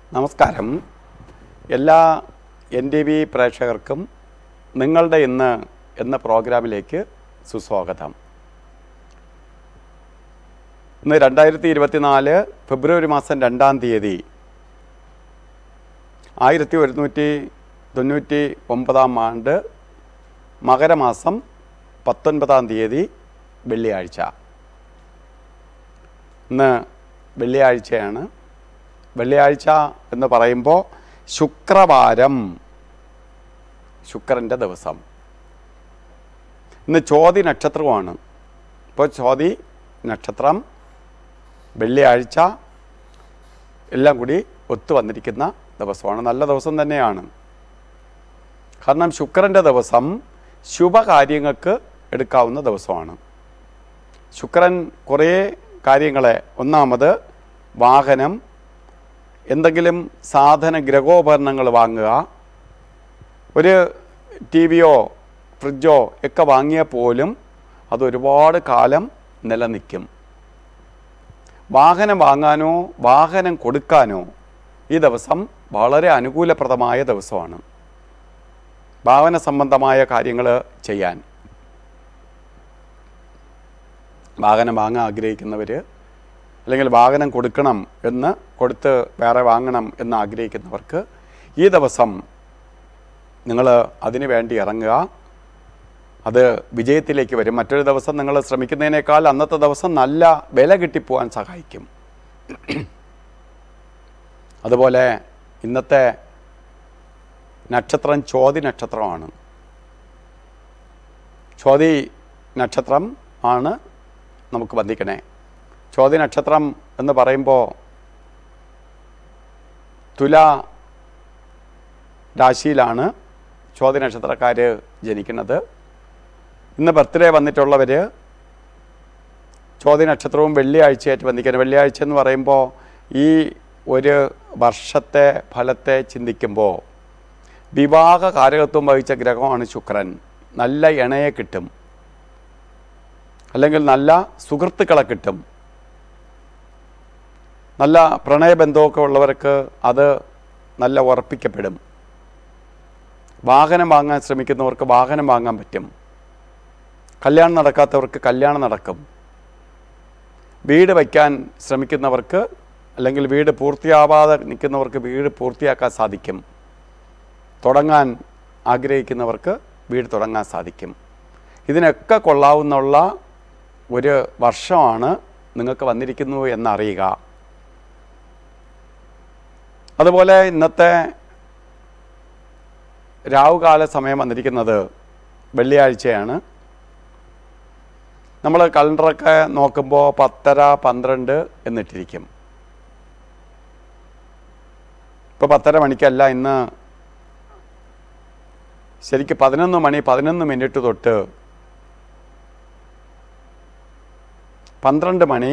നമസ്കാരം എല്ലാ N T V പ്രേക്ഷകർക്കും നിങ്ങളുടെ ഇന്ന് എന്ന പ്രോഗ്രാമിലേക്ക് സുസ്വാഗതം ഇന്ന് രണ്ടായിരത്തി ഇരുപത്തിനാല് ഫെബ്രുവരി മാസം രണ്ടാം തീയതി ആയിരത്തി ഒരുന്നൂറ്റി തൊണ്ണൂറ്റി ഒമ്പതാം ആണ്ട് മകരമാസം പത്തൊൻപതാം തീയതി വെള്ളിയാഴ്ച ഇന്ന് വെള്ളിയാഴ്ചയാണ് വെള്ളിയാഴ്ച എന്ന് പറയുമ്പോൾ ശുക്രവാരം ശുക്രൻ്റെ ദിവസം ഇന്ന് ചോതി നക്ഷത്രമാണ് ഇപ്പോൾ ചോതി നക്ഷത്രം വെള്ളിയാഴ്ച എല്ലാം കൂടി ഒത്തു വന്നിരിക്കുന്ന ദിവസമാണ് നല്ല ദിവസം തന്നെയാണ് കാരണം ശുക്രൻ്റെ ദിവസം ശുഭകാര്യങ്ങൾക്ക് എടുക്കാവുന്ന ദിവസമാണ് ശുക്രൻ കുറേ കാര്യങ്ങളെ ഒന്നാമത് വാഹനം എന്തെങ്കിലും സാധന ഗ്രഹോപകരണങ്ങൾ വാങ്ങുക ഒരു ടി വിയോ ഫ്രിഡ്ജോ ഒക്കെ വാങ്ങിയാൽ പോലും അത് ഒരുപാട് കാലം നിലനിൽക്കും വാഹനം വാങ്ങാനോ വാഹനം കൊടുക്കാനോ ഈ ദിവസം വളരെ അനുകൂലപ്രദമായ ദിവസമാണ് വാഹന സംബന്ധമായ കാര്യങ്ങൾ ചെയ്യാൻ വാഹനം വാങ്ങാൻ ആഗ്രഹിക്കുന്നവർ അല്ലെങ്കിൽ വാഹനം കൊടുക്കണം എന്ന് കൊടുത്ത് വേറെ വാങ്ങണം എന്ന് ആഗ്രഹിക്കുന്നവർക്ക് ഈ ദിവസം നിങ്ങൾ അതിനു വേണ്ടി ഇറങ്ങുക അത് വിജയത്തിലേക്ക് വരും മറ്റൊരു ദിവസം നിങ്ങൾ ശ്രമിക്കുന്നതിനേക്കാൾ അന്നത്തെ ദിവസം നല്ല വില കിട്ടിപ്പോവാൻ സഹായിക്കും അതുപോലെ ഇന്നത്തെ നക്ഷത്രം ചോതി നക്ഷത്രമാണ് ചോതി നക്ഷത്രം ആണ് നമുക്ക് ബന്ധിക്കണേ ചോതി നക്ഷത്രം എന്ന് പറയുമ്പോൾ തുല രാശിയിലാണ് ചോതി നക്ഷത്രക്കാർ ജനിക്കുന്നത് ഇന്ന് ബർത്ത്ഡേ വന്നിട്ടുള്ളവർ ചോതി നക്ഷത്രവും വെള്ളിയാഴ്ചയായിട്ട് ബന്ധിക്കുന്നത് വെള്ളിയാഴ്ച എന്ന് പറയുമ്പോൾ ഈ ഒരു വർഷത്തെ ഫലത്തെ ചിന്തിക്കുമ്പോൾ വിവാഹ കാരകത്വം വഹിച്ച ഗ്രഹമാണ് ശുക്രൻ നല്ല ഇണയെ കിട്ടും അല്ലെങ്കിൽ നല്ല സുഹൃത്തുക്കളെ കിട്ടും നല്ല പ്രണയബന്ധമൊക്കെ ഉള്ളവർക്ക് അത് നല്ല ഉറപ്പിക്കപ്പെടും വാഹനം വാങ്ങാൻ ശ്രമിക്കുന്നവർക്ക് വാഹനം വാങ്ങാൻ പറ്റും കല്യാണം നടക്കാത്തവർക്ക് കല്യാണം നടക്കും വീട് വയ്ക്കാൻ ശ്രമിക്കുന്നവർക്ക് അല്ലെങ്കിൽ വീട് പൂർത്തിയാവാതെ നിൽക്കുന്നവർക്ക് വീട് പൂർത്തിയാക്കാൻ സാധിക്കും തുടങ്ങാൻ ആഗ്രഹിക്കുന്നവർക്ക് വീട് തുടങ്ങാൻ സാധിക്കും ഇതിനൊക്കെ കൊള്ളാവുന്നുള്ള ഒരു വർഷമാണ് നിങ്ങൾക്ക് വന്നിരിക്കുന്നു എന്നറിയുക അതുപോലെ ഇന്നത്തെ രാവുകാല സമയം വന്നിരിക്കുന്നത് വെള്ളിയാഴ്ചയാണ് നമ്മൾ കലണ്ടറൊക്കെ നോക്കുമ്പോൾ പത്തര പന്ത്രണ്ട് എന്നിട്ടിരിക്കും ഇപ്പോൾ പത്തര മണിക്കല്ല ഇന്ന് ശരിക്കും പതിനൊന്ന് മണി പതിനൊന്ന് മിനിറ്റ് തൊട്ട് പന്ത്രണ്ട് മണി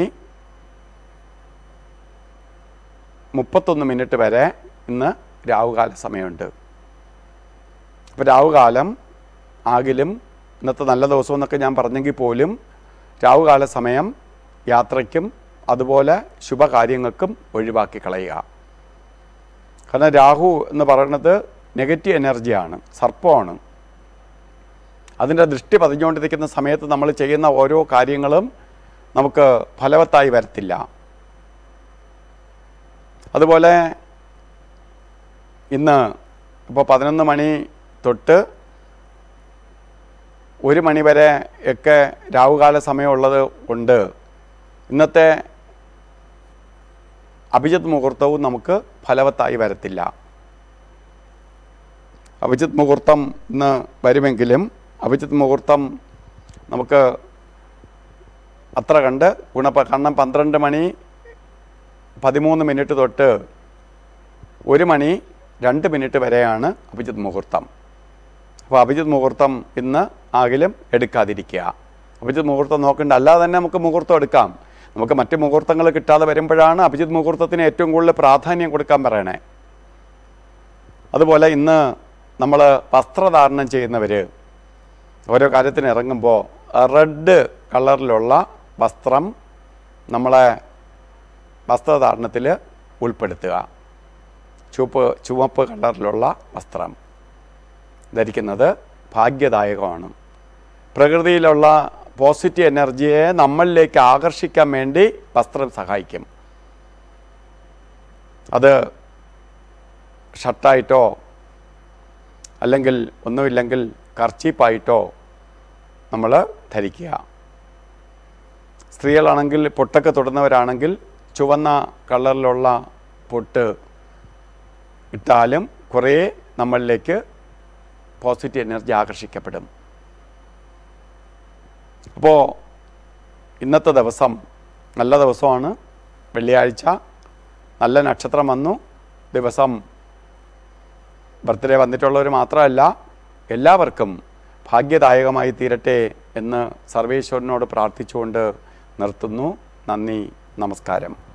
മുപ്പത്തൊന്ന് മിനിറ്റ് വരെ ഇന്ന് രാവുകാല സമയമുണ്ട് അപ്പോൾ രാവുകാലം ആകിലും ഇന്നത്തെ നല്ല ദിവസം എന്നൊക്കെ ഞാൻ പറഞ്ഞെങ്കിൽ പോലും രാവുകാല സമയം യാത്രയ്ക്കും അതുപോലെ ശുഭകാര്യങ്ങൾക്കും ഒഴിവാക്കി കളയുക കാരണം രാഹു എന്ന് പറയുന്നത് നെഗറ്റീവ് എനർജിയാണ് സർപ്പമാണ് അതിൻ്റെ ദൃഷ്ടി പതിഞ്ഞുകൊണ്ടിരിക്കുന്ന സമയത്ത് നമ്മൾ ചെയ്യുന്ന ഓരോ കാര്യങ്ങളും നമുക്ക് ഫലവത്തായി വരത്തില്ല അതുപോലെ ഇന്ന് ഇപ്പോൾ പതിനൊന്ന് മണി തൊട്ട് ഒരു മണി വരെ ഒക്കെ രാവുകാല സമയമുള്ളത് കൊണ്ട് ഇന്നത്തെ അഭിജിത് മുഹൂർത്തവും നമുക്ക് ഫലവത്തായി വരത്തില്ല അഭിജിത് മുഹൂർത്തം ഇന്ന് വരുമെങ്കിലും അഭിജിത് മുഹൂർത്തം നമുക്ക് അത്ര കണ്ട് ഗുണപ്പ കാരണം പന്ത്രണ്ട് മണി പതിമൂന്ന് മിനിറ്റ് തൊട്ട് ഒരു മണി രണ്ട് മിനിറ്റ് വരെയാണ് അഭിജിത് മുഹൂർത്തം അപ്പോൾ അഭിജിത് മുഹൂർത്തം ഇന്ന് ആകിലും എടുക്കാതിരിക്കുക അഭിജിത് മുഹൂർത്തം നോക്കണ്ട അല്ലാതെ തന്നെ നമുക്ക് മുഹൂർത്തം എടുക്കാം നമുക്ക് മറ്റ് മുഹൂർത്തങ്ങൾ കിട്ടാതെ വരുമ്പോഴാണ് അഭിജിത് മുഹൂർത്തത്തിന് ഏറ്റവും കൂടുതൽ പ്രാധാന്യം കൊടുക്കാൻ പറയണേ അതുപോലെ ഇന്ന് നമ്മൾ വസ്ത്രധാരണം ചെയ്യുന്നവർ ഓരോ കാര്യത്തിന് ഇറങ്ങുമ്പോൾ റെഡ് കളറിലുള്ള വസ്ത്രം നമ്മളെ വസ്ത്രധാരണത്തിൽ ഉൾപ്പെടുത്തുക ചുവപ്പ് ചുവപ്പ് കളറിലുള്ള വസ്ത്രം ധരിക്കുന്നത് ഭാഗ്യദായകമാണ് പ്രകൃതിയിലുള്ള പോസിറ്റീവ് എനർജിയെ നമ്മളിലേക്ക് ആകർഷിക്കാൻ വേണ്ടി വസ്ത്രം സഹായിക്കും അത് ഷർട്ടായിട്ടോ അല്ലെങ്കിൽ ഒന്നുമില്ലെങ്കിൽ കർച്ചീപ്പായിട്ടോ നമ്മൾ ധരിക്കുക സ്ത്രീകളാണെങ്കിൽ പൊട്ടൊക്കെ തൊടുന്നവരാണെങ്കിൽ ചുവന്ന കളറിലുള്ള പൊട്ട് ഇട്ടാലും കുറേ നമ്മളിലേക്ക് പോസിറ്റീവ് എനർജി ആകർഷിക്കപ്പെടും അപ്പോൾ ഇന്നത്തെ ദിവസം നല്ല ദിവസമാണ് വെള്ളിയാഴ്ച നല്ല നക്ഷത്രം വന്നു ദിവസം ബർത്ത്ഡേ വന്നിട്ടുള്ളവർ മാത്രമല്ല എല്ലാവർക്കും ഭാഗ്യദായകമായി തീരട്ടെ എന്ന് സർവേശ്വരനോട് പ്രാർത്ഥിച്ചുകൊണ്ട് നിർത്തുന്നു നന്ദി നമസ്കാരം